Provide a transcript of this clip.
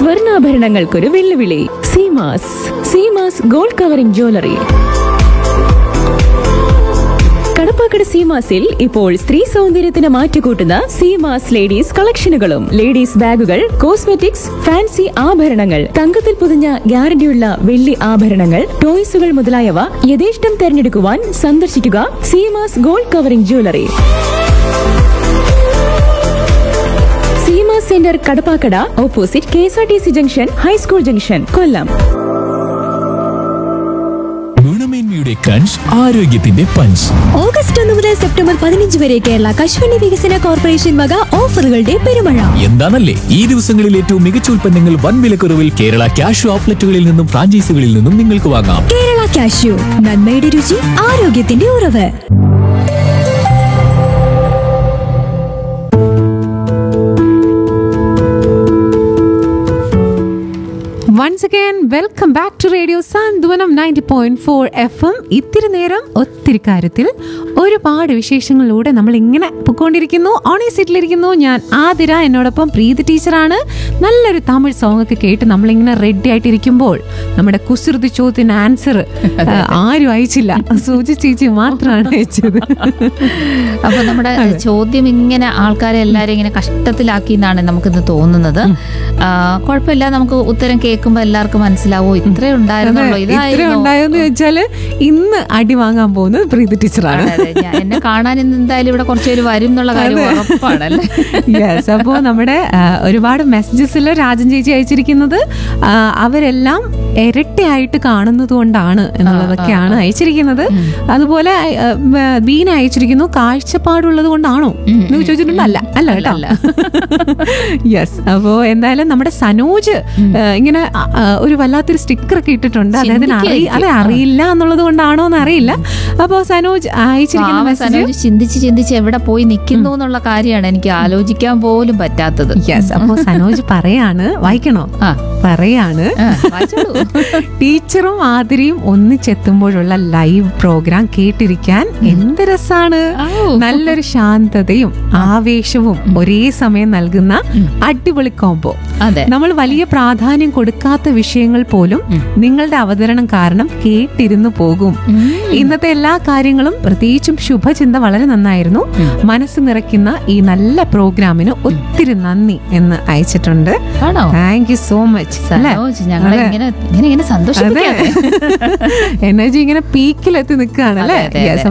സ്വർണ്ണാഭരണങ്ങൾക്കൊരു വെല്ലുവിളി Seemas Seemas gold covering jewellery Kadappakada സീമാസിൽ ഇപ്പോൾ സ്ത്രീ സൗന്ദര്യത്തിന് മാറ്റുകൂട്ടുന്ന സീമാസ് ലേഡീസ് കളക്ഷനുകളും ലേഡീസ് ബാഗുകൾ കോസ്മെറ്റിക്സ് ഫാൻസി ആഭരണങ്ങൾ തങ്കത്തിൽ പൊതിഞ്ഞ ഗ്യാരണ്ടിയുള്ള വെള്ളി ആഭരണങ്ങൾ ടോയ്സുകൾ മുതലായവ യഥേഷ്ടം തെരഞ്ഞെടുക്കുവാൻ സന്ദർശിക്കുക Seemas gold covering jewellery Seema centre Kadappakada opposite K S R T C junction high school junction Kollam ഗുണമേന്മയുടെ കഞ്ച് ആരോഗ്യത്തിന്റെ പഞ്ച് ഓഗസ്റ്റ് ഒന്ന് മുതൽ സെപ്റ്റംബർ പതിനഞ്ച് വരെ കേരള കശുവണ്ടി വികസന കോർപ്പറേഷൻ വക ഓഫറുകളുടെ പെരുമഴ എന്താണല്ലേ ഈ ദിവസങ്ങളിൽ ഏറ്റവും മികച്ച ഉൽപ്പന്നങ്ങൾ വൻ വിലക്കുറവിൽ കേരള ക്യാഷ് ഔട്ട്ലെറ്റുകളിൽ നിന്നും ഫ്രാഞ്ചൈസികളിൽ നിന്നും നിങ്ങൾക്ക് വാങ്ങാം കേരള കാഷ്യൂ നന്മയുടെ രുചി ആരോഗ്യത്തിന്റെ ഉറവ് once again welcome back to radio Santhwanam ninety point four F M ഇത്തിരി നേരം ഒത്തിരി കാര്യത്തിൽ ഒരുപാട് വിശേഷങ്ങളിലൂടെ നമ്മൾ ഇങ്ങനെ പൊക്കോണ്ടിരിക്കുന്നു ഓണി സീറ്റിലിരിക്കുന്നു ഞാൻ ആതിര എന്നോടൊപ്പം പ്രീതി ടീച്ചറാണ് നല്ലൊരു തമിഴ് സോങ് ഒക്കെ കേട്ട് നമ്മളിങ്ങനെ റെഡി ആയിട്ടിരിക്കുമ്പോൾ നമ്മുടെ കുസൃതി ചോദ്യത്തിന് ആൻസർ ആരും അയച്ചില്ല സൂചി ചേച്ചി മാത്രമാണ് അയച്ചത് അപ്പൊ നമ്മുടെ ചോദ്യം ഇങ്ങനെ ആൾക്കാരെ എല്ലാരും ഇങ്ങനെ കഷ്ടത്തിലാക്കി എന്നാണ് നമുക്കിന്ന് തോന്നുന്നത് ആ, കുഴപ്പമില്ല നമുക്ക് ഉത്തരം കേൾക്കുമ്പോ എല്ലാവർക്കും മനസ്സിലാവോ ഇത്രേ ഉണ്ടായിരുന്നുള്ളൂ ഇത്ര ഇതായിരുന്നു ഉണ്ടായോന്ന് ചോദിച്ചാല് ഇന്ന് അടി വാങ്ങാൻ പോകുന്നത് പ്രീതി ടീച്ചറാണ് അതെ, അതെ. ഞാൻ- എന്നെ കാണാൻ ഇന്ന് എന്തായാലും ഇവിടെ കുറച്ച് പേര് വരും എന്നുള്ള കാര്യം ഉറപ്പാണല്ലേ യെസ് അപ്പോൾ നമ്മുടെ ആ, ഒരുപാട് മെസ്സേജസിൽ രാജൻ ചേച്ചി അയച്ചിരിക്കുന്നത് ആ, അവരെല്ലാം ഇരട്ടയായിട്ട് കാണുന്നത് കൊണ്ടാണ് എന്നുള്ളതൊക്കെയാണ് അയച്ചിരിക്കുന്നത് അതുപോലെ ആ, ആ, ബീന അയച്ചിരിക്കുന്നു കാഴ്ചപ്പാടുള്ളത് കൊണ്ടാണോ എന്ന് ചോദിച്ചിട്ടുണ്ട് അല്ല അല്ല കേട്ടോ യെസ് അപ്പോൾ എന്തായാലും നമ്മുടെ സനോജ് ആ, ഇങ്ങനെ ആ, ആ, ഒരു വല്ലാത്തൊരു സ്റ്റിക്കർ ഒക്കെ ഇട്ടിട്ടുണ്ട് അദ്ദേഹത്തിന് അറി അതെ അറിയില്ല എന്നുള്ളത് കൊണ്ടാണോ എന്ന് അറിയില്ല അപ്പോൾ സനോജ് അയച്ചിരിക്കുന്ന പാവം മെസ്സേജ് സനോജ് ചിന്തിച്ച് ചിന്തിച്ച് എവിടെ പോയി നിൽക്കുന്നു എന്നുള്ള കാര്യമാണ് എനിക്ക് ആലോചിക്കാൻ പോലും പറ്റാത്തത് യെസ് അപ്പോൾ സനോജ് പറയാണ് വായിക്കണോ ആ. പറയാണ് ആ, വായിച്ചോളൂ. ടീച്ചറും ആതിരയും ഒന്നിച്ചെത്തുമ്പോഴുള്ള ലൈവ് പ്രോഗ്രാം കേട്ടിരിക്കാൻ എന്ത് രസാണ് ഔ. നല്ലൊരു ശാന്തതയും ആവേശവും ഒരേ സമയം നൽകുന്ന അടിപൊളി കോംബോ അതെ നമ്മൾ വലിയ പ്രാധാന്യം കൊടുക്കാത്ത വിഷയങ്ങൾ പോലും നിങ്ങളുടെ അവതരണം കാരണം കേട്ടിരുന്നു പോകും ഇന്നത്തെ എല്ലാ കാര്യങ്ങളും പ്രത്യേകിച്ചും ശുഭചിന്ത വളരെ നന്നായിരുന്നു മനസ്സ് നിറയ്ക്കുന്ന ഈ നല്ല പ്രോഗ്രാമിന് ഒത്തിരി നന്ദി എന്ന് അയച്ചിട്ടുണ്ട് ആണോ താങ്ക് യു സോ മച്ച് അല്ലേ സനോജ് ഞങ്ങളെ അതെ. ഇങ്ങനെ ഇങ്ങനെ ഇങ്ങനെ അതെ സന്തോഷിപ്പിക്കാതെ എനർജി ഇങ്ങനെ പീക്കിലെത്തി നിൽക്കുകയാണ് അല്ലേ അതെ, അതെ, യെസ്